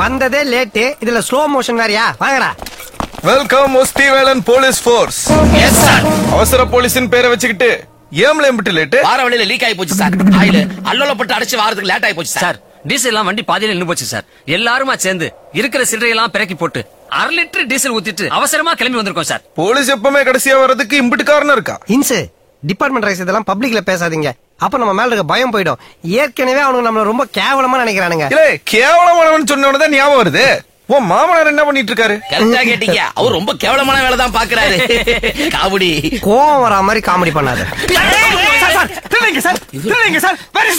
வந்ததே லேட்டு இதுல slow motion வேறயா வாங்கடா வெல்கம் முஸ்திவேலன் போலீஸ் ஃபோர்ஸ் எஸ் சார் அவசர போலீஸின் பேரை வச்சுக்கிட்டு ஏம்ல எம்பிட்டு லேட்டு வார வழியில லீக் ஆகி போச்சு சார் ஆயில அல்லோலப்பட்டு அடைச்சு வாரத்துக்கு லேட் ஆகி போச்சு சார் சார் டீசல் எல்லாம் வண்டி பாதியில நின்னு போச்சு சார் எல்லாருமா சேர்ந்து இருக்கிற சில்லறையெல்லாம் பிறக்கி போட்டு அரை லிட்டர் டீசல் ஊத்திட்டு அவசரமா கிளம்பி வந்திருக்கோம் சார் போலீஸ் எப்பவுமே கடைசியா வர்றதுக்கு இம்பிட்டு காரணம் இருக்கா இன்சு டிபார்ட்மெண்ட் ரைஸ் இதெல்லாம் பப்ளிக்ல பேசாதீங்க அப்ப நம்ம மேல இருக்க பயம் போயிடும் ஏற்கனவே அவனுங்க நம்மள ரொம்ப கேவலமா நினைக்கிறானுங்க இல்ல கேவலமானவன் சொன்ன உடனே தான் ஞாபகம் வருது உன் மாமனார் என்ன பண்ணிட்டு இருக்காரு கரெக்டா கேட்டீங்க அவர் ரொம்ப கேவலமான வேலை தான் பாக்குறாரு காமெடி கோவம் வரா மாதிரி காமெடி பண்ணாத சார் சார் சார்